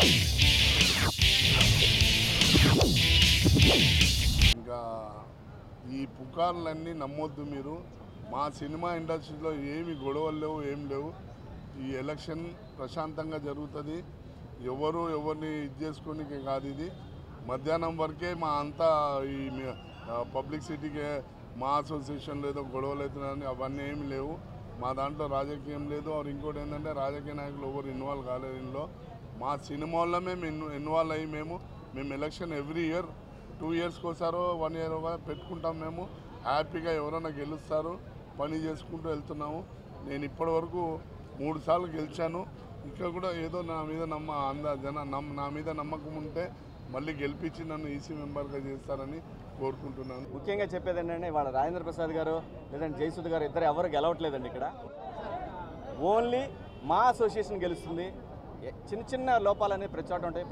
ఇంకా ఈ పుకార్లన్నీ నమ్మొద్దు మీరు మా సినిమా ఇండస్ట్రీలో ఏమి గొడవలు లేవు ఏం లేవు ఈ ఎలక్షన్ ప్రశాంతంగా జరుగుతుంది ఎవరు ఎవరిని ఇది చేసుకోనికి కాదు ఇది మధ్యాహ్నం వరకే మా అంతా ఈ పబ్లిసిటీకి మా అసోసియేషన్ లేదో గొడవలు అవుతున్నాయని అవన్నీ ఏమి లేవు మా దాంట్లో రాజకీయం లేదు ఆర్ ఇంకోటి ఏంటంటే రాజకీయ నాయకులు ఎవరు ఇన్వాల్వ్ కాలేదు ఇందులో మా సినిమాల్లో మేము ఇన్ ఇన్వాల్వ్ అయ్యి మేము మేము ఎలక్షన్ ఎవ్రీ ఇయర్ టూ ఇయర్స్కి ఒకసారో వన్ ఇయర్ పెట్టుకుంటాం మేము హ్యాపీగా ఎవరైనా గెలుస్తారు పని చేసుకుంటూ వెళ్తున్నాము నేను ఇప్పటి వరకు మూడు సార్లు గెలిచాను ఇంకా కూడా ఏదో నా మీద నమ్మ అంద జన నమ్ నా మీద నమ్మకం ఉంటే మళ్ళీ గెలిపించి నన్ను ఈసీ మెంబర్గా చేస్తారని కోరుకుంటున్నాను ముఖ్యంగా చెప్పేది ఏంటంటే ఇవాళ రాజేంద్ర ప్రసాద్ గారు లేదంటే జయసుద్ గారు ఇద్దరు ఎవరు గెలవట్లేదండి ఇక్కడ ఓన్లీ మా అసోసియేషన్ గెలుస్తుంది ఏ- చిన్న చిన్న లోపాలనేవి ప్రతి చోట ఉంటాయి